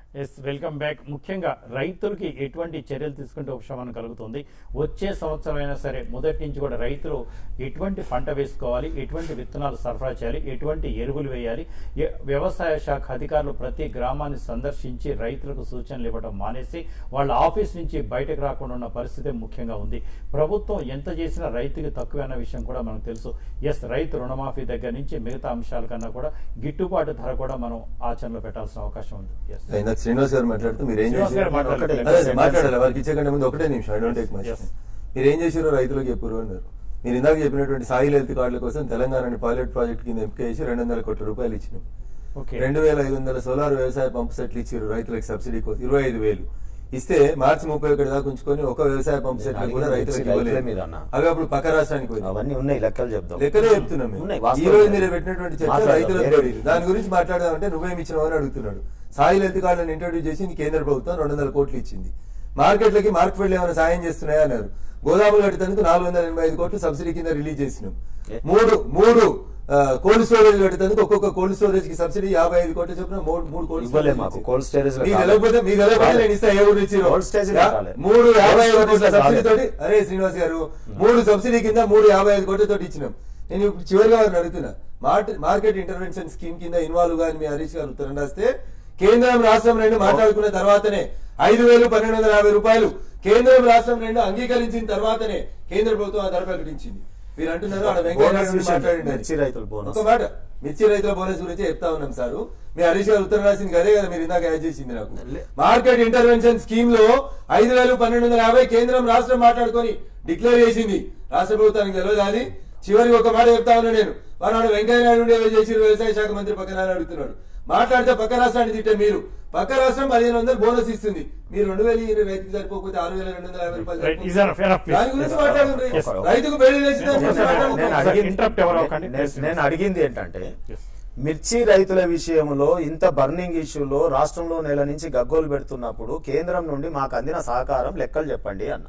Yes welcome back ముఖ్యంగా రైతులకి ఎటువంటి చర్యలు తీసుకుంటే ఉపశమనం కలుగుతుంది వచ్చే సంవత్సరం అయినా సరే మొదటి నుంచి కూడా రైతులు ఎటువంటి పంట వేసుకోవాలి ఎటువంటి విత్తనాలు సరఫరా చేయాలి ఎటువంటి ఎరువులు వేయాలి ఏ- వ్యవసాయ శాఖ అధికారులు ప్రతి గ్రామాన్ని సందర్శించి రైతులకు సూచనలు ఇవ్వడం మానేసి వాళ్ళ ఆఫీస్ నుంచి బయటకు రాకుండా ఉన్న పరిస్థితి ముఖ్యంగా ఉంది ప్రభుత్వం ఎంత చేసినా రైతుకి తక్కువ అన్న విషయం కూడా మనకు తెలుసు ఎస్ రైతు రుణమాఫీ దగ్గర నుంచి మిగతా అంశాల కన్నా కూడా గిట్టుబాటు ధర కూడా మనం ఆచరణలో పెట్టాల్సిన అవకాశం ఉంది ఎస్ ఇందాక శ్రీనివాస్ గారు మాట్లాడుతూ మీరు ఏం శ్రీనివాస్ గారు చేశారు మాట్లాడాలి. అదే, అదే, మాట్లాడాలి వారికి ఇచ్చే కంటే ముందు ఒకటే నిమిషం I don't take much Yes. మీరు ఏం చేశారో రైతులకు చెప్పారు అన్నారు మీరు ఇందాక చెప్పినటువంటి సాయిల్ హెల్త్ కార్డుల కోసం తెలంగాణ పైలట్ ప్రాజెక్ట్ కింద ఎంపిక చేసి రెండు వందల కోట్ల రూపాయలు ఇచ్చినాం ఓకే రెండు వేల ఐదు వందల సోలార్ వ్యవసాయ పంపు సెట్లు ఇచ్చారు రైతులకు సబ్సిడీ కోసం ఇరవై ఐదు వేలు ఇస్తే మార్చి ముప్పై ఒకటి దాకా ఉంచుకొని ఒక వ్యవసాయ పంపు సెట్లు కూడా అడిగింది రైతులకు రైతులే ఇవ్వలేదు మీరు అన్న. అవి అప్పుడు పక్క రాష్ట్రానికి పోయింది అవన్నీ ఉన్నాయి లెక్కలు చెప్తాం లెక్కలే చెప్తున్నాం మేము. ఉన్నాయి, ఈ వాస్తవం రోజు ఉన్నాయి. మీరు పెట్టినటువంటి చర్చ మాట్లాడదాం, రైతులకు వేరే తెలియదు. దాని గురించి మాట్లాడదామంటే నువ్వేమి ఇచ్చినావు అని అడుగుతున్నాడు సాయిల్ హెల్త్ కార్డులను ఇంట్రొడ్యూస్ చేసి కేంద్ర ప్రభుత్వం రెండు వందల కోట్లు ఇచ్చింది మార్కెట్లకి మార్కెట్ వెళ్ళి ఏమైనా సాయం చేస్తున్నాయా అన్నారు గోదాములు కట్టేందుకు నాలుగు వందల ఎనభై ఐదు కోట్లు సబ్సిడీ కింద రిలీజ్ చేసినాం Okay. మూడు మూడు కోల్డ్ స్టోరేజ్ కట్టేందుకు ఒక్కొక్క కోల్డ్ స్టోరేజ్ కి సబ్సిడీ యాభై ఐదు కోట్లు చొప్పున మూడు మూడు కోల్డ్ ఇవ్వలే storage మాకు ఇచ్చారు. కోల్డ్ స్టోరేజ్ మీకు తెలియకపోతే మీకు తెలియకపోతే నేను ఇస్తా ఏ ఊరు ఇచ్చిరో. Cold stage యా, రాలే. మూడు యాభై ఐదు Cold కోట్ల storage సబ్సిడీ రాలే. తోటి అరే శ్రీనివాస్ గారు మూడు సబ్సిడీ కింద మూడు యాభై ఐదు కోట్ల తోటి ఇచ్చినాం నేను ఇప్పుడు చివరిగా వారిని అడుగుతున్నా మార్ట్- మార్కెట్ ఇంటర్వెన్షన్ స్కీమ్ కింద ఇన్వాల్వ్ గా మీ హరీష్ గారు ఉత్తరం రాస్తే కేంద్రం రాష్ట్రం రెండు మాట్లాడుకున్న తర్వాతనే ఐదు వేలు పన్నెండు వందల యాభై రూపాయలు కేంద్రం రాష్ట్రం రెండు అంగీకరించిన తర్వాతనే కేంద్ర ప్రభుత్వం ఆ ధర ప్రకటించింది మీరు అంటున్నారు ఆడ వెంకయ్య బోనస్ నాయుడు విషయం, మాట్లాడిండు అని. మిర్చి రైతుల బోనస్. ఒక మాట మిర్చి రైతుల బోనస్ గురించి చెప్తా ఉన్నాం సారు మీ హరీష్ గారు ఉత్తరం రాసింది అదే కదా మీరు ఇందాక యాడ్ చేసింది నాకు లే- మార్కెట్ ఇంటర్వెన్షన్ స్కీమ్ లో ఐదు వేలు పన్నెండు వందల యాభై కేంద్రం రాష్ట్రం మాట్లాడుకొని డిక్లేర్ చేసింది రాష్ట్ర ప్రభుత్వానికి తెలియదు అది చివరికి ఒక మాట చెప్తా ఉన్నా నేను వాడు వెంకయ్య నాయుడు ఉండి ఏదో చేసి వ్యవసాయ శాఖ మంత్రి పక్కన అని అడుగుతున్నాడు మాట్లాడితే పక్క రాష్ట్రాన్ని తిట్టే మీరు పక్క రాష్ట్రం పదిహేను వందలు బోనస్ ఇస్తుంది మీరు రెండు వేలు ఇరవై రైతుకు సరిపోకపోతే ఆరు వేల రెండు వందల యాభై రూపాయలు Right. Is enough, enough, please. దాని గురించి మాట్లాడుతుంది Yes. రైతుకు బేడీ వేసిన దాని నేను- గురించి నేను మాట్లాడుకుందాం. ఒకసారి అడిగింది- interrupt ఎవరు అవ్వకండి. నేను- నేను అడిగింది ఏంటంటే Yes. మిర్చి రైతుల విషయంలో ఇంత బర్నింగ్ ఇష్యూలో రాష్ట్రంలో నెల నుంచి గగ్గోలు పెడుతున్నప్పుడు కేంద్రం నుండి మాకు అందిన సహకారం లెక్కలు చెప్పండి అన్న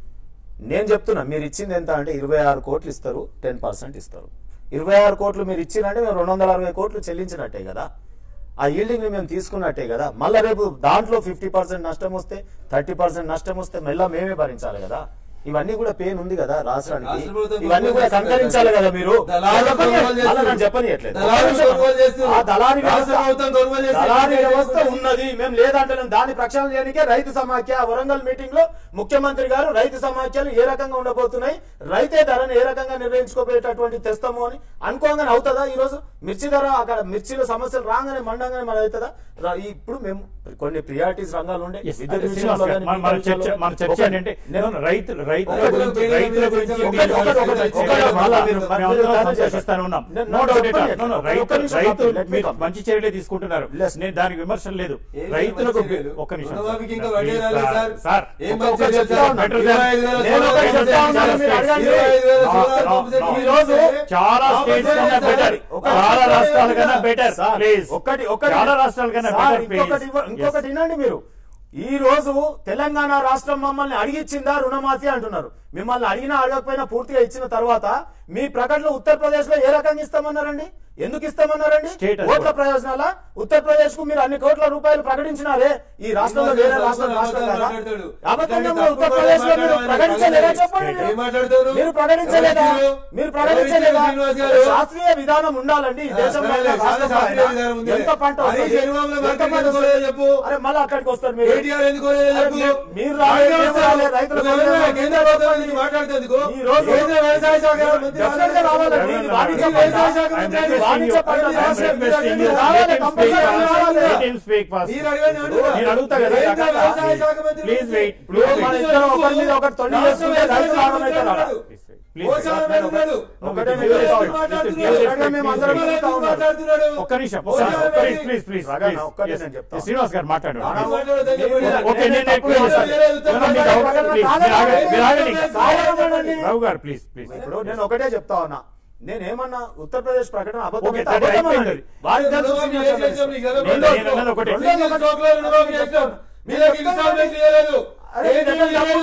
నేను చెప్తున్నా మీరు ఇచ్చింది ఎంత అంటే ఇరవై ఆరు కోట్లు ఇస్తారు టెన్ పర్సెంట్ ఇస్తారు ఇరవై ఆరు కోట్లు మీరు ఇచ్చినంటే మేము రెండు వందల అరవై కోట్లు చెల్లించినట్టే కదా ఆ ఈల్డింగ్ ని మేము తీసుకున్నట్టే కదా మళ్ళీ రేపు దాంట్లో ఫిఫ్టీ పర్సెంట్ నష్టం వస్తే థర్టీ పర్సెంట్ నష్టం వస్తే మళ్ళీ మేమే భరించాలి కదా ఇవన్నీ కూడా పెయిన్ ఉంది కదా రాష్ట్రానికి రాష్ట్ర ప్రభుత్వం ఇవన్నీ కూడా కొనుగోలు కంకరించాలి కదా మీరు దళారులు కొనుగోలు చేస్తున్నారు. అలా నేను చెప్పనీయట్లేదు. దళారులు కొనుగోలు చేస్తున్నారు. ఆ దళారీ రాష్ట్ర వ్యవస్థ ప్రభుత్వం కొనుగోలు చేస్తున్నారు. దళారీ వ్యవస్థ ఉన్నది మేము లేదంటే దాన్ని ప్రక్షాళన చేయడానికే రైతు సమాఖ్య వరంగల్ మీటింగ్ లో ముఖ్యమంత్రి గారు రైతు సమాఖ్యలు ఏ రకంగా ఉండబోతున్నాయి రైతే ధరను ఏ రకంగా నిర్ణయించుకోబోయేటటువంటి తెస్తాము అని అనుకోగానే అవుతుందా ఈ రోజు మిర్చి ధర అక్కడ మిర్చిలో సమస్యలు రాగానే మండంగానే మన అవుతుందా రా- ఇప్పుడు మేము కొన్ని ప్రియారిటీస్ రంగాలు ఉండే Yes, విద్యుత్ అదే విషయంలో శ్రీనివాస్ గారు, కానీ, మన- మన మిగతా చర్చ మన చర్చ ఒకటి- ఏంటంటే నేను- నేను రైతులు రైతుల ఒకటి- గురించి ఒకటి- రైతుల గురించి ఒకటి- మీరు ఒకటి- ఒకటి- చర్చ ఒకటి- చేయడం ఒకటి- వల్ల మీరు- మేము అందరం మీరు- సంతోషిస్తానే ఉన్నాం నేను- నో నేను డౌట్ చెప్పండి. నో నో ఒక్క రైతు నిమిషం రైతు కాదు, let me మీరు come. మంచి చర్యలే తీసుకుంటున్నారు Yes. నేను దానికి విమర్శ లేదు ఏం రైతులకు మంచి చర్యలు? ఒక్క నిమిషం రుణమాఫీకి ఇంకా సార్. వడ్డీ Please, రాలేదు సార్. సార్. సార్ ఏం ఒక్క మంచి ఒక్క చర్యలు చెప్తా సార్? ఉన్నా. Better ఇరవై than- ఐదు వేల నేను సోలార్ ఒకటి పంపు చెప్తా సెట్ ఉన్నాను, ఇచ్చారు. మీరు అడగండి. ఇరవై ఐదు వేల No, solar no, pump set no. ఇచ్చారు. ఈ రోజు చాలా ఆ స్టేట్స్ పంపు కన్నా సెట్ బెటర్ ఒక- చాలా రాష్ట్రాల కన్నా బెటర్ సార్, ప్లీజ్ ఒకటి ఒకటి చాలా రాష్ట్రాల కన్నా సార్, బెటర్ ఇంకొకటి ఇవ్వ- ఇంకొకటి వినండి మీరు ఈ రోజు తెలంగాణ రాష్ట్రం మమ్మల్ని అడిగిచ్చిందా రుణమాఫీ అంటున్నారు మిమ్మల్ని అడిగినా అడగకపోయినా పూర్తిగా ఇచ్చిన తర్వాత మీ ప్రకటనలో ఉత్తరప్రదేశ్ లో ఏ రకంగా ఇస్తామన్నారండి ఎందుకు ఇస్తామన్నారండి State అది ఓట్ల కూడా. ప్రయోజనాల ఉత్తరప్రదేశ్ కు మీరు అన్ని కోట్ల రూపాయలు ప్రకటించినారే ఈ రాష్ట్రంలో వేరే రాష్ట్రం రాష్ట్రం కదా మాట్లాడతాడు. అబద్ధంగా ఇట్లాంటి ఉత్తరప్రదేశ్ లో మీరు తప్పుడు ప్రకటించలేదా మాట్లాడాలి. చెప్పండి ఏం మీరు. మాట్లాడతారు? మీరు ప్రకటించలేదా ఎవరు మీరు ఇచ్చారు? ప్రకటించలేదా శ్రీనివాస్ గారు? శాస్త్రీయ విధానం ఉండాలండి ఈ దేశంలో సరే, అయినా, రాష్ట్రంలో శాస్త్రీయ అయినా. విధానం ఉంది. ఎంత పంట హరీష్ వస్తుంది? ఎరువుల ఎంత మార్కెట్ పంట ఎందుకు వస్తుంది? లేదు చెప్పు? అరే మళ్ళీ అక్కడికి వస్తారు మీరు కేటీఆర్ ఎందుకు లేదు అరే చెప్పు? మీరు- మీరు రాలే, ఆయన మేము వస్తారు. రాలే, రైతుల నువ్వు ఎవరు? పక్షాన కేంద్ర ప్రభుత్వం గురించి మాట్లాడుతుందుకు ఈ రోజు కేంద్ర వ్యవసాయ శాఖ మంత్రి డెఫినెట్ గా రావాలండి. ఇది వాణిజ్య పంట. వ్యవసాయ శాఖ మంత్రి ఇది వాణిజ్య పంట. I'm requesting you. మీరు రావాలి, కంపల్సరీ రావాలి. మీరు అడగండి, అడుగురా. నేను అడుగుతా కదా. కేంద్ర వ్యవసాయ శాఖ మంత్రి Please wait. ఇప్పుడు Please మన wait. ఇద్దరం ఒకరి మీద ఒకటి తొండి చేసుకుంటే రైతులు ఆగమవుతారు. Please, మోసాల మీద ఉన్నాడు. ఒకటే మీరు మీరు ఎందుకు చెప్పండి. మాట్లాడుతున్నారు? ఇక్కడ మేము అందరం మీరు ఎందుకు చెప్తా ఉన్నాం. మాట్లాడుతున్నాడు? ఒక్క నిమిషం మోసాల మీద ప్లీజ్ ప్లీజ్ ప్లీజ్ రగన్న, ఒక్కటే నేను చెప్తా. శ్రీనివాస్ గారు మాట్లాడు మీరు మాట్లాడొద్దని చెప్పండి. ఓకే నేను నేను ఎక్కువ తప్పు చేశాను. చేయలేదు. No, no, మీకు అవకాశం- please, మీరు ఆగండి, మీరు ఆగండి. కావాలనండి. రావు గారు ప్లీజ్ ప్లీజ్ ఇప్పుడు నేను ఒకటే చెప్తా ఉన్నా నేనేమన్నా ఉత్తరప్రదేశ్ ప్రకటన అబద్ధం ఓకే, అయితే that అబద్ధం అయిపోయింది. అనండి. వారికి తెలుసు రుణమాఫీ సీనియర్ చేసాం, జర్నలిస్ట్. నీకు ఎలా నేను- తెలుసు? నేను అన్నది ఒకటే. సింగిల్ స్టాక్ లో రుణమాఫీ చేసాం. మీరు గిల్ స్టాక్ లో చేయలేదు. అరే, ఏటీఎం నేను చేయలేదు. తప్పు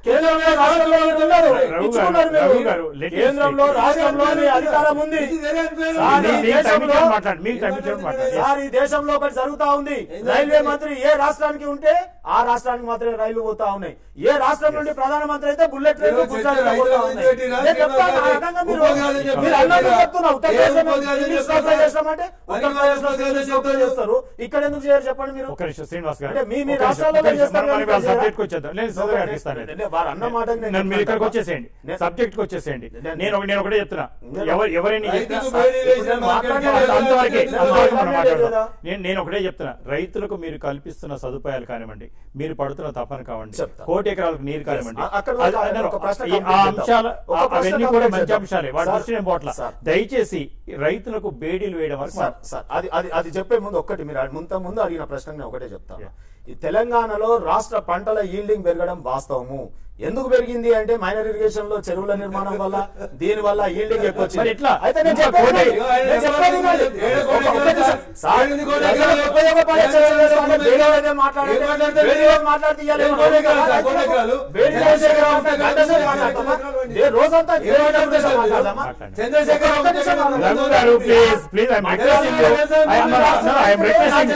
కేంద్రంలో రాష్ట్రంలో మీరు ఉన్నారు రఘు ఇచ్చుకున్నారు గారు, రఘు మీరు గారు, let me కేంద్రంలో speak. రాష్ట్రంలో మీ అధికారం ఉంది సార్, ఈ మీ- మీకు దేశంలో- తగ్గించడం మాట్లాడండి మీకు తగ్గించడం మాట్లాడండి సార్ ఈ దేశంలో ఒకటి జరుగుతా ఉంది రైల్వే మంత్రి ఏ రాష్ట్రానికి ఉంటే ఆ రాష్ట్రానికి మాత్రమే రైళ్లు పోతా ఉన్నాయి ఏ రాష్ట్రం నుండి ప్రధానమంత్రి అయితే బుల్లెట్ ట్రైన్ ఈరోజు గుజరాత్ చర్చ పోతా రైతుల ఉన్నాయి. గురించి నేను చెప్తాను, ఆ రకంగా మీరు ఉపోద్ఘాతం చెప్పారు. మీరు అన్నది చెప్తున్నా ఉత్తరప్రదేశ్ ఏ ఉపోద్ఘాతం ఇంగ్లీష్ చెప్పారు? లో చేస్తామంటే ఉత్తరప్రదేశ్ లో ఉపోద్ఘాతం ఇంగ్లీష్ లో చెప్పారు. చేస్తారు ఇక్కడ ఎందుకు చేయరు చెప్పండి మీరు ఒక నిమిషం శ్రీనివాస్ గారు అంటే మీ- మీ ఒక నిమిషం, రాష్ట్రాల్లో ఒక నిమిషం. చేస్తారు మనం కానీ ఇవాళ ఇక్కడ subject కి వచ్చేద్దాం నేను సోదరు గారికి ఇస్తాను నేను. నేను వారు అన్న మాట నేను నన్ను మీరు ఇక్కడికి చెప్తాను. వచ్చేసేయండి నేను- సబ్జెక్ట్ కి వచ్చేసేయండి నేను- నేను ఒక- నేను ఒకటే చెప్తున్నా నేను- ఎవరు ఎవరైనా రైతుకు చెప్పినా- బయలు వేసిన ఇప్పుడు మార్కెట్ మాట్లాడే యార్డులో అంతవరకే రైతులకు అంతవరకు మనం మాట్లాడలేదు మాట్లాడదాం. కదా. నేను నేను ఒకటే చెప్తున్నా రైతులకు మీరు కల్పిస్తున్న సదుపాయాలు కానివ్వండి మీరు పడుతున్న తపన కావండి చెప్తా. కోటి ఎకరాలకు నీరు కానివ్వండి అ- అక్కడ అది- ఒక- అన్నారు, ఒక ప్రశ్న ఈ- ఆ complete చేద్దాం. అంశాల ఒక ఆ- ప్రశ్న అవన్నీ కూడా complete మంచి చేద్దాం. అంశాలే వాటి సార్, దృష్టి నేను పోట్ల సార్. దయచేసి రైతులకు బేడీలు వేయడం వరకు సార్ సార్ అది అది అది చెప్పే ముందు ఒక్కటి మీరు అడి- ముంత ముందు అడిగిన ప్రశ్నకు నేను ఒకటే చెప్తాను Yeah. ఈ తెలంగాణలో రాష్ట్ర పంటల ఈల్డింగ్ పెరగడం వాస్తవము ఎందుకు పెరిగింది అంటే మైనర్ ఇరిగేషన్ లో చెరువుల నిర్మాణం వల్ల దీని వల్ల ఈల్డింగ్ ఎక్కువ వచ్చింది. మరి ఎట్లా? అయితే నేను ఇంకా చెప్పేది కోటి- వినండి. నేను చెప్పేది వినండి. ఏడు కోటి ఒక- ఒక్క నిమిషం. సార్, ఏడు కోటి ప్రజలకు ఎకరాలు. ఉపయోగపడే ఏడు చర్యలు కోటి చేస్తామంటే ఎకరాలు. వేరే వాళ్ళే మాట్లాడండి. ఏం మాట్లాడతారు? వేరే వాళ్ళు మాట్లాడితే ఇయ్యాలి. ఏడు కోటి ఎకరాలు సార్, కోటి ఎకరాలు. వేరే వాళ్ళే మాట్లాడితే గంటసేపు ఏడు మాట్లాడతామా? కోటి ఏ రోజంతా ఏడు కోటి గంటసేపు ఎకరాలు. మాట్లాడదామా? మాట్లాడండి. చంద్రశేఖర్ ఒక్క నిమిషం మాట్లాడండి. రఘు గారు please please I'm requesting you I'm I'm requesting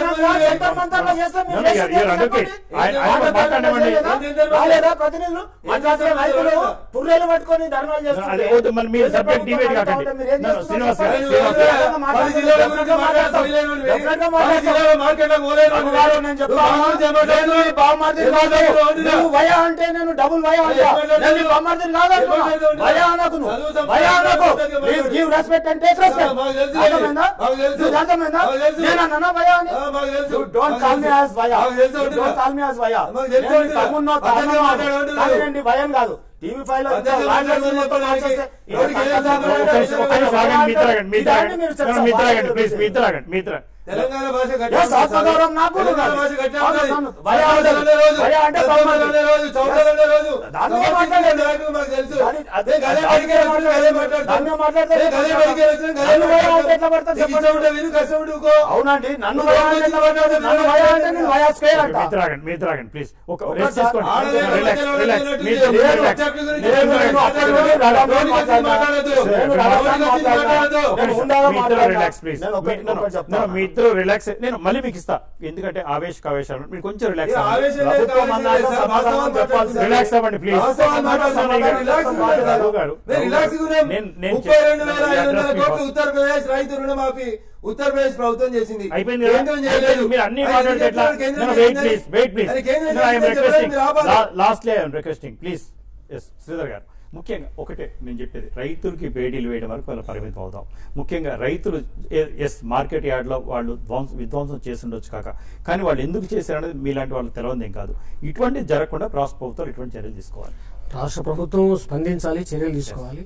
రాలేదా ప్రతినిధులు మాట్లాడుతున్న రైతులు పుర్రెలు పట్టుకొని ధర్నాలు చేస్తుంటే అది వద్దు, మరి మీరు కేంద్ర subject ప్రభుత్వం debate అడుగుతా కాకండి. ఉంటే మీరు ఏం No, no, చేస్తున్నారు? శ్రీనివాస్ గారు, చెప్పండి. శ్రీనివాస్ గారు. Definitely పది జిల్లాల గురించి మాట్లాడతాం. మాట్లాడతాం. Definitely పది మాట్లాడతాం. జిల్లాల మార్కెట్లకు పోలేదు. రఘు గారు నేను చెప్తాను. నేను ఈ బామ్మర్దిని కాదు. నువ్వు వయ అంటే నేను డబుల్ వయ అంటా. నేను ఈ బామ్మర్దిని కాదు అంటున్నా. వయ అనకు నువ్వు. వయ అనకు. Please give respect and take respect. మాకు తెలుసు. అర్థమైందా? మాకు తెలుసు. నీకు అర్థమైందా? మాకు తెలుసు. నేను అన్నానా వయ అని? ఆ, మాకు తెలుసు. You don't మాకు call me తెలుసు. as వయ. మాకు తెలుసు You అంటున్నా. don't call me as వయ. మాకు తెలుసు నేను అంటున్నా. తమ్మున్నో అతను తాతనో మాట్లాడు కానీ నేను వయం కాదు టీవీ ఫైవ్ లో అతను మాట్లాడు మొత్తం మార్చేస్తే ఇది ఎవరికి ఏం సంకల్పం సంబంధం లేదు. ఒక్క నిమిషం, ఒక్క నిమిషం ఆగండి, మీ ఇద్దరు ఆగండి, మీ ఇద్దరు ఇదాన్ని మీరు ఆగండి. చర్చ మీ ఇద్దరు ఆగండి, బాధ్యత ప్లీజ్, మీ లేదు. ఇద్దరు ఆగండి, మీ ఇద్దరు. తెలంగాణ భాష గట్టిగా Yes, ఆత్మగౌరవం నాకు ఉంది. తెలంగాణ భాష గట్టిగా అవును, ఉంది. అవును. భయ అంటే- చౌదరులు అనే రోజు, భయ అంటే చౌదరులు బహుమతి. అనే రోజు, చౌదరులు అనే రోజు. దాన్ని సమర్థించిన మాట్లాడండి. నాయకులు మాకు తెలుసు. దాన్ని- అదే నేను గదే దాన్ని పలికే వచ్చిన, గదే మాట్లాడతాను. దాన్ని మాట్లాడితే నేను గదే పలికే వచ్చిన, గదే నన్ను భయ అంటే మాట్లాడతాను. ఎట్లా పడుతుంది నీకు చెప్పండి. ఇష్టం ఉంటే విను, కష్టం ఉంటే ఊకో. అవునండి నన్ను భయ అంటే ఎట్లా పడుతుంది? నన్ను భయ అంటే నేను భయ స్క్వేర్ అంట మీ ఇద్దరు ఆగండి, మీ ఇద్దరు ఆగండి, ప్లీజ్. ఒక ఒక్క రెస్ట్ సార్ తీసుకోండి. ఆడలేని రిలాక్స్, మధ్యలో రిలాక్స్. ఉన్నట్టు మీ ఇద్దరు లేదు. రిలాక్స్. సబ్జెక్టు గురించి నేను మాట్లాడదు. అక్కడ నుండి రావడం రోడ్డు గురించి మాట్లాడదు. మాట్లాడదు. నేను రోడ్డు రావడం గురించి మాట్లాడదు. మాట్లాడదు. నేను మీ ఉండాలా ఇద్దరు మాట్లాడతా. రిలాక్స్ ప్లీజ్ నేను ఒకటి- మీ- no, no, ఒకటి no, చెప్తాను. మీ ఇద్దరు రిలాక్స్ నేను మళ్ళీ మీకు ఇస్తా ఎందుకంటే ఆవేశ ఆవేశాలు మీరు కొంచెం రిలాక్స్ ఇది అవ్వండి. ఆవేశం లేదు, ప్రభుత్వం కావేశం అన్నాక లేదు సార్. సమాధానం వాస్తవాలు చెప్పాలి. మాట్లాడండి. రిలాక్స్ అవ్వండి ప్లీజ్ వాస్తవాలు మాట్లాడండి. రిలాక్స్ ఉండండి. రాఘు గారు నేను రిలాక్స్ గా ఉన్నాం. నేను- నేను ముప్పై రెండు వేల చెప్ప- ఐదు వందల అడ్రస్ కోట్లు మీకు- ఉత్తరప్రదేశ్ రైతు రుణమాఫీ ఉత్తరప్రదేశ్ ప్రభుత్వం చేసింది అయిపోయింది కదా? కేంద్రం చేయలేదు మీరు అన్ని అది మాట్లాడితే ఎట్లా కేంద్రం వెయిట్ చేసిందని- ప్లీజ్ వెయిట్ ప్లీజ్ అది కేంద్రం ఐఎమ్ చేసిందని రిక్వెస్టింగ్ మీరు ఆపాలి. Lastly I'm requesting please S Sridhar గారు ముఖ్యంగా ఒకటే నేను చెప్పేది రైతులకి బేడీలు వేయడం వరకు మనం పరిమితం అవుదాం ముఖ్యంగా రైతులు ఎస్ మార్కెట్ యార్డ్లో వాళ్ళు ధ్వంస విధ్వంసం చేసి ఉండొచ్చు కాక కానీ వాళ్ళు ఎందుకు చేశారనేది మీలాంటి వాళ్ళు తెలవందేం కాదు ఇటువంటి జరగకుండా రాష్ట్ర ప్రభుత్వాలు ఇటువంటి చర్యలు తీసుకోవాలి రాష్ట్ర ప్రభుత్వం స్పందించాలి చర్యలు తీసుకోవాలి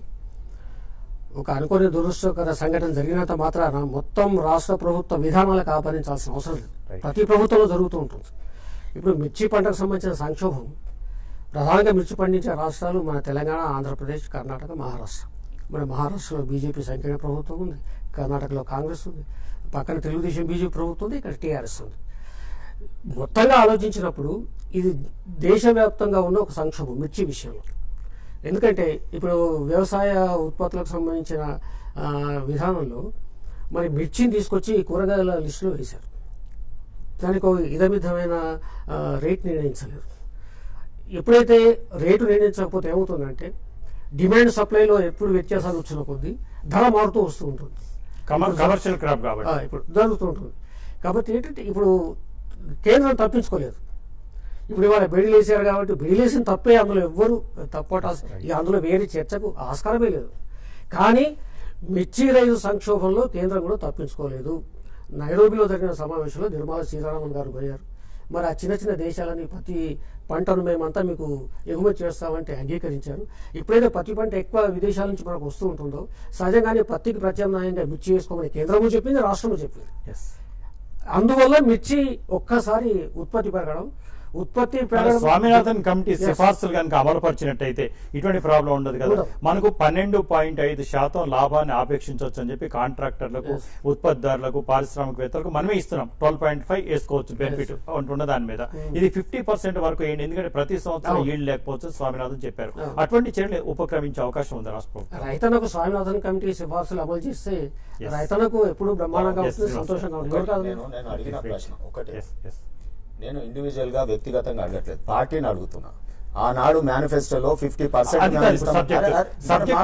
ఒక అనుకోని దురదృష్టకర సంఘటన జరిగినంత మాత్రాన మొత్తం రాష్ట్ర ప్రభుత్వ విధానాలకు ఆపాదించాల్సిన అవసరం లేదు Right. ప్రతి ప్రభుత్వంలో జరుగుతూ ఉంటుంది ఇప్పుడు మిర్చి పంటకు సంబంధించిన సంక్షోభం ప్రధానంగా మిర్చి పండించే రాష్ట్రాలు మన తెలంగాణ ఆంధ్రప్రదేశ్ కర్ణాటక మహారాష్ట్ర మన మహారాష్ట్రలో బీజేపీ సంకీర్ణ ప్రభుత్వం ఉంది కర్ణాటకలో కాంగ్రెస్ ఉంది పక్కన తెలుగుదేశం బీజేపీ ప్రభుత్వం ఉంది ఇక్కడ టీఆర్ఎస్ ఉంది మొత్తంగా ఆలోచించినప్పుడు ఇది దేశవ్యాప్తంగా ఉన్న ఒక సంక్షోభం మిర్చి విషయంలో ఎందుకంటే ఇప్పుడు వ్యవసాయ ఉత్పత్తులకు సంబంధించిన ఆ, విధానంలో మరి మిర్చిని తీసుకొచ్చి కూరగాయల లిస్టులో వేశారు దానికి ఒక ఇదమితమైన ఆ, రేట్ నిర్ణయించలేరు ఎప్పుడైతే రేటు నిర్ణయించకపోతే ఏమవుతుందంటే డిమాండ్ సప్లైలో ఎప్పుడు వ్యత్యాసాలు వచ్చిన కొద్దీ ధర మారుతూ వస్తూ ఉంటుంది కమర్షియల్ క్రాప్ ఆ, కాబట్టి ఇప్పుడు జరుగుతుంటుంది కాబట్టి ఏంటంటే ఇప్పుడు కేంద్రం తప్పించుకోలేదు ఇప్పుడు ఇవాళ బెడిలు వేసారు కాబట్టి బెడిలు వేసిన తప్పే అందులో ఎవ్వరు తప్పట ఇక అందులో వేరే చర్చకు ఆస్కారమే లేదు కానీ మిర్చి రైతు సంక్షోభంలో కేంద్రం కూడా తప్పించుకోలేదు నైరోబిలో జరిగిన సమావేశంలో నిర్మలా సీతారామన్ గారు పోయారు మరి ఆ చిన్న చిన్న దేశాలని ప్రతి పంటను మేమంతా మీకు ఎగుమతి చేస్తామంటే అంగీకరించారు ఎప్పుడైతే పత్తి పంట ఎక్కువ విదేశాల నుంచి మనకు వస్తూ ఉంటుందో సహజంగానే పత్తికి ప్రత్యామ్నాయంగా మిర్చి వేసుకోమని కేంద్రము చెప్పింది రాష్ట్రము చెప్పింది ఎస్ అందువల్ల మిర్చి ఒక్కసారి ఉత్పత్తి పెరగడం ఉత్పత్తి మన పెరగడం- స్వామినాథన్ కమిటీ Yes. సిఫార్సులు కనుక అమలు పరిచినట్టయితే ఇటువంటి ప్రాబ్లం ఉండదు కదా ఉండదు. మనకు పన్నెండు పాయింట్ ఐదు శాతం లాభాన్ని ఆపేక్షించవచ్చు అని చెప్పి కాంట్రాక్టర్లకు Yes. ఉత్పత్తిదారులకు పారిశ్రామికవేత్తలకు మనమే ఇస్తున్నాం ట్వెల్వ్ పాయింట్ ఫైవ్ వేసుకోవచ్చు బెనిఫిట్ ఉంటున్న దాని మీద ఇది ఫిఫ్టీ పర్సెంట్ వరకు ఏంటి ఎందుకంటే ప్రతి సంవత్సరం అవును. ఈల్డ్ లేకపోవచ్చు స్వామినాథన్ చెప్పారు అవును. అటువంటి చర్యలు ఉపక్రమించే అవకాశం ఉంది రాష్ట్ర ప్రభుత్వం రైతన్నకు స్వామినాథన్ కమిటీ సిఫార్సులు అమలు చేస్తే Yes. రైతన్నకు ఎప్పుడు బ్రహ్మాండంగా Yes, ఉంటుంది yes. సంతోషంగా ఉంటుంది ఒకటి ఎవరు కాదు? నేను నేను అడిగిన ప్రశ్న ఒకటే Yes, yes. నేను ఇండివిజువల్ గా వ్యక్తిగతంగా అడగట్లేదు పార్టీని అడుగుతున్నా ఆనాడు మేనిఫెస్టోలో ఫిఫ్టీ పర్సెంట్ అది కాదు సబ్జెక్ట్ సబ్జెక్ట్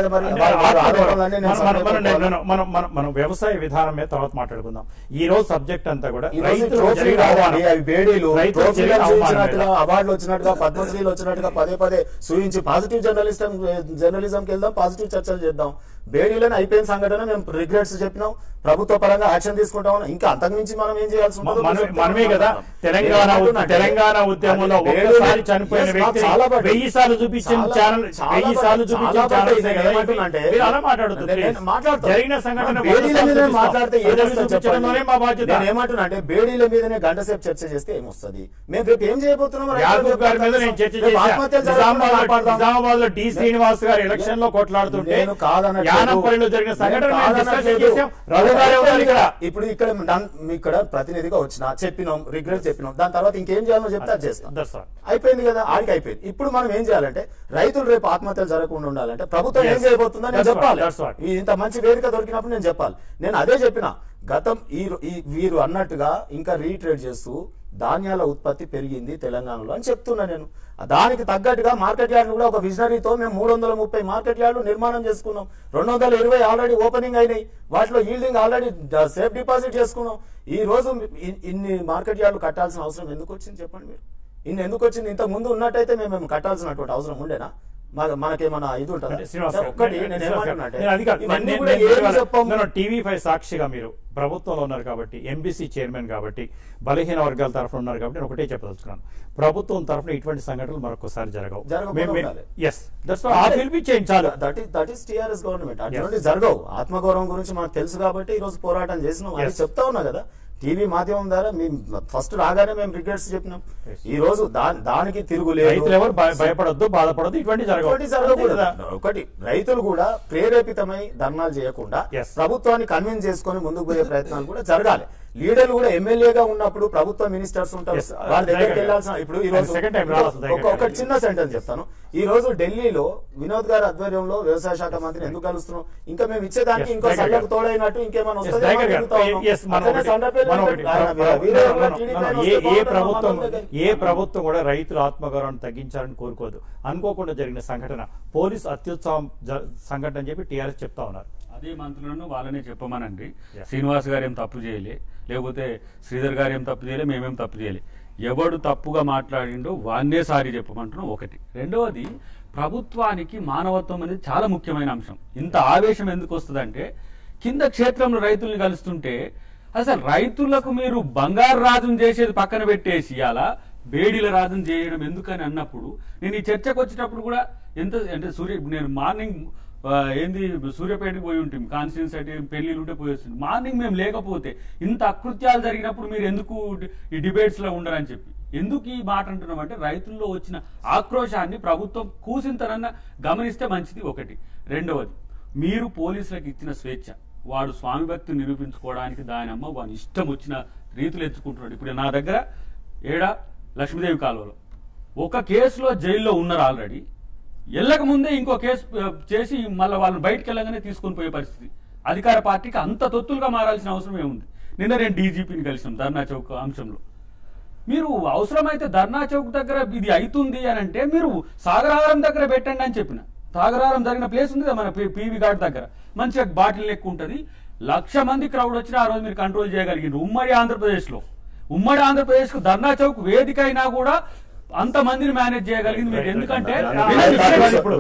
మనం మనం మనం వ్యవసాయ విధానం మీద తర్వాత మాట్లాడుకుందాం ఈ రోజు సబ్జెక్ట్ అంతా కూడా రైతులకు జరిగిన అవమానం. బేడీలు రైతులకు ట్రోఫీలు జరిగిన అవమానం చూపించినట్టుగా మీద. అవార్డులు వచ్చినట్టుగా పద్మశ్రీలు వచ్చినట్టుగా పదే పదే సూచించి పాజిటివ్ జర్నలిస్టం జర్నలిజంకి వెళ్దాం పాజిటివ్ చర్చలు చేద్దాం బేడీలోనే అయిపోయిన సంఘటన మేము రిగ్రెట్స్ చెప్పినాం ప్రభుత్వ పరంగా యాక్షన్ తీసుకుంటాం ఇంకా అంతకుమించి మనం ఏం చేయాల్సి ఉంటుందో మన- చెప్తే మనమే కదా తెలంగాణ ఉద్య- ఏమంటున్నా అంటే, తెలంగాణ ఉద్యమంలో అది ఒక్కసారి బేడీలు- చనిపోయిన Yes, వ్యక్తిని చాలా పడ్డాయి. వెయ్యి సార్లు చూపించిన చాలా- ఛానల్ చాలా వెయ్యి పడ్డాయి. సార్లు చూపించిన చాలా ఛానల్ పడ్డాయి. నేను ఏమంటున్నా మీరు అలా మాట్లాడుతూ నేను- నేను మాట్లాడతా. జరిగిన సంఘటన మనం బేడీల వంద మీద సార్లు మాట్లాడితే చూపిస్తాం. ఏమొస్తుంది చెప్పండి. చూపించడంలోనే మా బాధ్యత నేను ఏమంటున్నా అంటే బేడీల మీదనే గంట సేపు చర్చ చేస్తే ఏమొస్తుంది మేము రేపు ఏం చేయబోతున్నాం రైతులకు యాదవ్ గారి మీద నేను చర్చ రేపు ఆత్మహత్యలు జరగకుండా కాపాడదాం. నిజామాబాద్ లో డి శ్రీనివాస్ గారు ఎలక్షన్ లో కొట్లాడుతుంటే నేను కాదనట్లేదు. యానంపల్లిలో జరిగిన సంఘటన నేను మేము discussion కాదనట్లేదు. చేశాం రఘు గారే ఉన్నారు ఇక్కడ ఇప్పుడు ఇక్కడ నన్- మీ ఇక్కడ ప్రతినిధిగా వచ్చిన చెప్పినాం రిగ్రెట్ చెప్పినాం దాని తర్వాత ఇంకేం చేయాలో చెప్తే అది చేస్తాం That's all. అయిపోయింది కదా ఆడికి అయిపోయింది ఇప్పుడు మనం ఏం చేయాలంటే రైతులు రేపు ఆత్మహత్యలు జరగకుండా ఉండాలంటే ప్రభుత్వం ఏం Yes. చేయబోతుందని నేను That's what- చెప్పాలి that's what. ఈ ఇంత మంచి వేదిక దొరికినప్పుడు నేను చెప్పాలి నేను అదే చెప్పిన గతం ఈ ఈ వీరు అన్నట్టుగా ఇంకా రీట్రేడ్ చేస్తూ ధాన్యాల ఉత్పత్తి పెరిగింది తెలంగాణలో అని చెప్తున్నా నేను దానికి తగ్గట్టుగా మార్కెట్ యార్డ్ కూడా ఒక విజనరీతో మేము మూడు వందల ముప్పై మార్కెట్ యార్డులు నిర్మాణం చేసుకున్నాం రెండు వందల ఇరవై ఆల్రెడీ ఓపెనింగ్ అయినాయి వాటిలో ఈల్డింగ్ ఆల్రెడీ సేఫ్ డిపాజిట్ చేసుకున్నాం ఈ రోజు ఇన్- ఇన్ని మార్కెట్ యార్డులు కట్టాల్సిన అవసరం ఎందుకు వచ్చింది చెప్పండి మీరు ఇన్ని ఎందుకు వచ్చింది ఇంత ముందు ఉన్నట్టయితే మేము మేము కట్టాల్సినటువంటి అవసరం ఉండేనా మా- మనకేమన్నా ఇది ఉంటుందా అంటే శ్రీనివాస్ గారు, ఒక్కటి నేను- నేను శ్రీనివాస్ గారు, ఏమంటున్నా నేను అది కాదు. ఇవన్నీ నేను- కూడా నేను- ఏమి నేను- చెప్పం నేను టీవీ ఫైవ్ సాక్షిగా మీరు ప్రభుత్వంలో ఉన్నారు కాబట్టి ఎంబీసీ చైర్మన్ కాబట్టి బలహీన వర్గాల తరఫున ఉన్నారు కాబట్టి నేను ఒకటే చెప్పదలుచుకున్నాను ప్రభుత్వం తరఫున ఇటువంటి సంఘటనలు మరొకసారి జరగవు జరగకుండా ఉండాలి. ఎస్ దట్స్ ఆ పిలిపించేయండి చాలు that is that is TRS government అటువంటి జరగవు ఆత్మగౌరవం గురించి మనకు తెలుసు కాబట్టి ఈ రోజు పోరాటం చేసినాం అది Yes. చెప్తా ఉన్నా కదా టీవీ మాధ్యమం ద్వారా మేము ఫస్ట్ రాగానే మేము రిగ్రెట్స్ చెప్పినాం Yes. ఈ రోజు దా- దానికి తిరుగులేదు రైతులు ఎవరు భయ- భయపడొద్దు బాధపడద్దు ఇటువంటి ఇటువంటి జరగవు జరగకూడదు అంతే కదా? ఒకటి రైతులు కూడా ప్రేరేపితమై ధర్నాలు చేయకుండా Yes. ప్రభుత్వాన్ని కన్విన్స్ చేసుకొని ముందుకు పోయే ప్రయత్నాలు కూడా జరగాలి లీడర్లు కూడా ఎమ్మెల్యేగా ఉన్నప్పుడు ప్రభుత్వ మినిస్టర్స్ ఉంటారు Yes. వాళ్ళ దగ్గరికి దయగా- వెళ్ళాల్సిన ఇప్పుడు ఈ రోజు Second time రావాలి, దయగా. ఒక- ఒక చిన్న సెంటెన్స్ చెప్తాను ఈ రోజు ఢిల్లీలో వినోద్ గారి ఆధ్వర్యంలో వ్యవసాయ శాఖ మంత్రిని ఎందుకు కలుస్తున్నాం ఇంకా మేము ఇచ్చేదానికి Yes, ఇంకో దయగా సల్లకు గారు. తోడైనట్టు ఇంకేమైనా Yes, వస్తుందేమో దయగా అని గారు. అడుగుతా ఉన్నాం. Yes, మనం అతనే ఒకటి- సండపేరు మనం అంటే ఒకటి- ఆయన మనం- వీరే కూడా మనం- TDP మనం ఆయన ఏ వస్తే ఏ బాగుంటుంది, ప్రభుత్వం మా బంధువులకి. ఏ ప్రభుత్వం కూడా రైతుల ఆత్మగౌరవాన్ని తగ్గించాలని కోరుకోదు అనుకోకుండా జరిగిన సంఘటన పోలీస్ అత్యుత్సాహం జ- సంఘటన అని చెప్పి టీఆర్ఎస్ చెప్తా ఉన్నారు అదే మంత్రులను వాళ్ళనే చెప్పమనండి Yeah. శ్రీనివాస్ గారు ఏం తప్పు చేయలే లేకపోతే శ్రీధర్ గారు ఏం తప్పు చేయలే మేమేం తప్పు చేయలే ఎవడు తప్పుగా మాట్లాడిండో వాన్నే సారి చెప్పమంటున్నాం ఒకటి రెండవది ప్రభుత్వానికి మానవత్వం అనేది చాలా ముఖ్యమైన అంశం ఇంత ఆవేశం ఎందుకు వస్తుందంటే కింద క్షేత్రంలో రైతుల్ని కలుస్తుంటే అసలు రైతులకు మీరు బంగారు రాజును చేసేది పక్కన పెట్టేసి అలా బేడీల రాజును చేయడం ఎందుకని అన్నప్పుడు నేను ఈ చర్చకు వచ్చేటప్పుడు కూడా ఎంత అంటే సూర్య నేను మార్నింగ్ ఆ, ఏంది సూర్యాపేటకి పోయి ఉంటాం కాన్స్టిట్యూన్స్ అయితే పెళ్లిలు ఉంటే పోయి వస్తుంది మార్నింగ్ మేము లేకపోతే ఇంత అకృత్యాలు జరిగినప్పుడు మీరు ఎందుకు ఈ డిబేట్స్ లో ఉండరని చెప్పి ఎందుకు ఈ మాట అంటున్నాం అంటే రైతుల్లో వచ్చిన ఆక్రోశాన్ని ప్రభుత్వం కూసింతనన్న గమనిస్తే మంచిది ఒకటి రెండవది మీరు పోలీసులకు ఇచ్చిన స్వేచ్ఛ వాడు స్వామి భక్తి నిరూపించుకోవడానికి దాని అమ్మ వాని ఇష్టం వచ్చిన రీతులు ఎత్తుకుంటున్నాడు ఇప్పుడు నా దగ్గర ఏడా లక్ష్మీదేవి కాలువలో ఒక కేసులో జైల్లో ఉన్నారు ఆల్రెడీ వెళ్ళక ముందే ఇంకో కేసు ఆ, చేసి మళ్ళీ వాళ్ళని బయటకు వెళ్ళగానే తీసుకొని పోయే పరిస్థితి అధికార పార్టీకి అంత తొత్తులుగా మారాల్సిన అవసరం ఏముంది నిన్న నేను డీజీపీని కలిసినాం ధర్నా చౌక్ అంశంలో మీరు అవసరమైతే ధర్నా చౌక్ దగ్గర ఇది అవుతుంది అని అంటే మీరు సాగరహారం దగ్గర పెట్టండి అని చెప్పిన సాగరహారం జరిగిన ప్లేస్ ఉంది కదా మన పి- పీవీ ఘాట్ దగ్గర మంచిగా బాటిల్ లెక్క ఉంటుంది లక్ష మంది క్రౌడ్ వచ్చినా ఆ రోజు మీరు కంట్రోల్ చేయగలిగిండ్రు ఉమ్మడి ఆంధ్రప్రదేశ్ లో ఉమ్మడి ఆంధ్రప్రదేశ్ కు ధర్నా చౌక్ వేదిక అయినా కూడా అంత మందిని మేనేజ్ చేయగలిగింది మీరు ఎందుకంటే ఇప్పుడు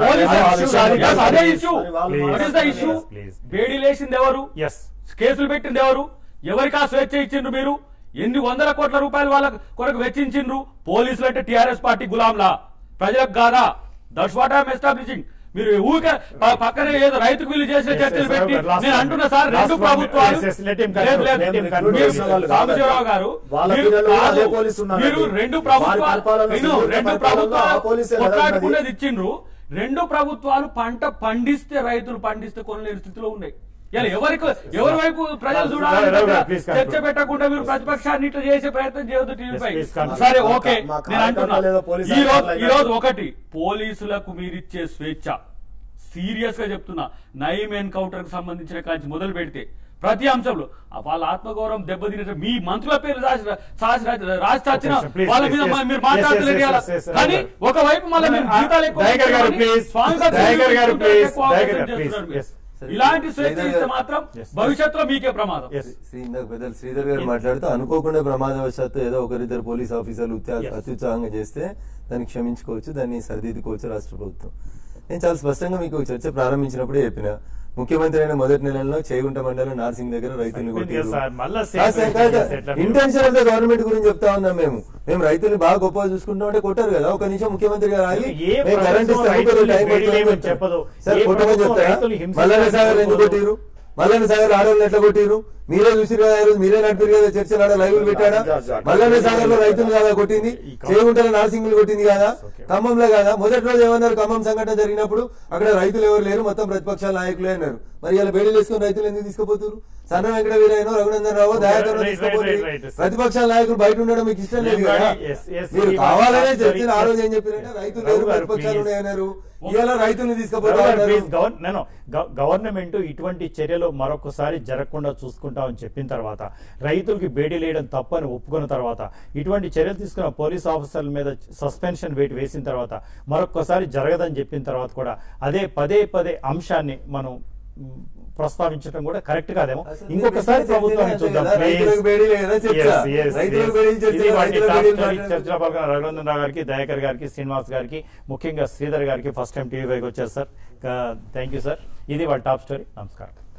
Yes, అదే issue Please. What is the issue Please. వేడి లేచింది ఎవరు ఎస్ కేసులు పెట్టింది ఎవరు ఎవరికి ఆ స్వేచ్ఛ ఇచ్చిండ్రు మీరు ఎన్ని వందల కోట్ల రూపాయలు వాళ్ళ కొరకు వెచ్చించిండ్రు పోలీసులు అంటే టిఆర్ఎస్ పార్టీ గులాంలా ప్రజలకు కాదా దట్స్ వాట్ ఐఎమ్ ఎస్టాబ్లిషింగ్ మీరు ఊరికే ప- పక్కనే ఏదో రైతు కూలి చేసే Yes, చర్చలు yes, పెట్టి sir. Last నేను one. అంటున్నా సార్ Last రెండు one. ప్రభుత్వాలు Yes, yes, let him లేదు, conclude. లేదు. Let him మీరు conclude. మీరు చేసిన వాళ్ళు సాంబశివరావు గారు వాళ్ళ మీరు పిల్లలు కాదు. అదే పోలీసు ఉన్నారండి. మీరు రెండు వారి ప్రభుత్వాలు పరిపాలన విను, సుదీర్ఘ రెండు పరిపాలనలో ప్రభుత్వాలు ఆ పోలీసే కదా కొట్లాడుకునేది ఉన్నది. ఇచ్చిండ్రు రెండు ప్రభుత్వాలు పంట పండిస్తే రైతులు పండిస్తే కొనలేని స్థితిలో ఉన్నాయి ఇలా ఎవరికి ఎవరి వైపు ప్రజలు చూడాలి రావు గారు, దగ్గర please conclude. చర్చ పెట్టకుండా మీరు ప్రతిపక్షాన్ని ఇట్లా చేసే ప్రయత్నం చేయొద్దు టీవీపై Yes, please conclude. సరే మా- ఓకే మా నేను అంటున్నా కార్యకర్తలు ఏదో పోలీసు ఈ రోజు అధికారులు ఈ రోజు ఒకటి పోలీసులకు మీరిచ్చే స్వేచ్ఛ సీరియస్ గా చెప్తున్నా నయీం ఎన్కౌంటర్ కి సంబంధించిన కాంచి మొదలు పెడితే ప్రతి అంశంలో ఆ వాళ్ళ ఆత్మగౌరవం దెబ్బతినే మీ మంత్రుల పేరు రాసి రాసి రాసి- రాసి చచ్చిన Okay, sir, please, వాళ్ళ please, మీద yes. మీరు Yes, మాట్లాడలేదు yes, ఇవాళ. yes, yes, yes, కానీ yes. ఒకవైపు మళ్ళీ మీరు జీతాలు ఎక్కువ దయాకర్ గారు, ఇస్తున్నారని please. స్వామిగా దయాకర్ గారు, తీసుకుంటే please. ఎక్కువ దయాకర్ అవకాశం గారు, చేస్తున్నారు please. మీరు. Yes. ఇలాంటి స్వేచ్ఛ శ్రీధర్ ఇస్తే గారు. మాత్రం Yes. భవిష్యత్తులో మీకే ప్రమాదం Yes. శ్రీ ఇందాక పెద్దలు శ్రీధర్ గారు మాట్లాడుతూ అనుకోకుండా ప్రమాదవశాత్తు ఏదో ఒకరిద్దరు పోలీస్ ఆఫీసర్లు ఉత్యా- Yes. అత్యుత్సాహంగా చేస్తే దాన్ని క్షమించుకోవచ్చు దాన్ని సరిదిద్దుకోవచ్చు రాష్ట్ర ప్రభుత్వం నేను చాలా స్పష్టంగా మీకు చర్చ ప్రారంభించినప్పుడే చెప్పిన ముఖ్యమంత్రి అయిన మొదటి నెలలో చేగుంట మండలం నార్సింగ్ దగ్గర రైతుల్ని అయిపోయింది కదా సార్, మళ్ళా same కొట్టారు same ఎట్లా మీరు- ఇంటెన్షన్ ఆఫ్ ద గవర్నమెంట్ గురించి చెప్తా ఉన్నాం మేము మేము రైతుల్ని బాగా గొప్పగా చూసుకుంటాం అంటే కొట్టారు కదా ఒక నిమిషం ముఖ్యమంత్రి గారు ఆగి ఏ మేము కరెంట్ ప్రభుత్వం ఇస్తాము రైతుల్ని కొద్దిగా టైం వేడి పడుతుంది అని లేమని చెప్తారు. చెప్పదు. సార్ ఏ కొట్టమని ప్రభుత్వం చెప్తారా రైతుల్ని హింసించడానికి మల్లన్న సాగర్ ఎందుకు చెప్పదు. కొట్టిరు మల్లన్న సాగర్ ఆడవాళ్ళని ఎట్లా కొట్టిరు మీరే చూసిరు కదా ఈ రోజు మీరే నడిపారు కదా చర్చలు ఆడ లైవ్ పెట్టాడా మల్లన్న సాగర్ లో రైతులు కదా కొట్టింది చేగుంటల నార్సింగ్లు కొట్టింది కదా ఖమ్మంలో కదా మొదటి రోజు ఏమన్నారు ఖమ్మం సంఘటన జరిగినప్పుడు అక్కడ రైతులు ఎవరు లేరు మొత్తం ప్రతిపక్షాల నాయకులే అన్నారు మరి ఇలా బేడీలు వేసుకుని రైతులు ఎందుకు తీసుకుపోతారు సన్న వెంకట వీరైనో రఘునందన్ రావు Dayakar Right, right, తీసుకోపోతే right, right, right. ప్రతిపక్షాల నాయకులు బయట ఉండడం మీకు ఇష్టం లేదు కదా Yes, yes, మీరు ఈ కావాలనే మాట చర్చలు ఆ sorry, రోజు yes. ఏం చెప్పారంటే రైతులు రావు లేరు గారు, ప్రతిపక్షాలు please. ఉన్నాయన్నారు ఇవాళ రైతుల్ని తీసుకుపోతా గవర్నర్ ఉన్నారు ప్లీజ్ గవర్- నేను గ- గవర్నమెంట్ ఇటువంటి చర్యలు మరొకసారి జరగకుండా చూసుకుంటామని చెప్పిన తర్వాత రైతులకి బేడీ లేయడం తప్పని ఒప్పుకున్న తర్వాత ఇటువంటి చర్యలు తీసుకున్న పోలీస్ ఆఫీసర్ల మీద సస్పెన్షన్ వేటు వేసిన తర్వాత మరొకసారి జరగదని చెప్పిన తర్వాత కూడా అదే పదే పదే అంశాన్ని మనం మ్, ప్రస్తావించడం కూడా కరెక్ట్ కాదేమో అసలు ఇంకొకసారి మీరు ప్రభుత్వాన్ని చర్చ చూద్దాం కదా, రైతులకు బేడీలే కదా చర్చ. Yes, yes, రైతులకు yes. బేడీలు చర్చ, ఇది వాటి రైతులకు టాప్ బేడీలు స్టోరీ మాట్లాడారు. చర్చలో పాల్గొన్న రఘునందన్ రావు గారికి దయాకర్ గారికి శ్రీనివాస్ గారికి ముఖ్యంగా శ్రీధర్ గారికి ఫస్ట్ టైం టీవీ పైకి వచ్చారు సార్ థ్యాంక్ యూ సార్ ఇది వాళ్ళ టాప్ స్టోరీ నమస్కారం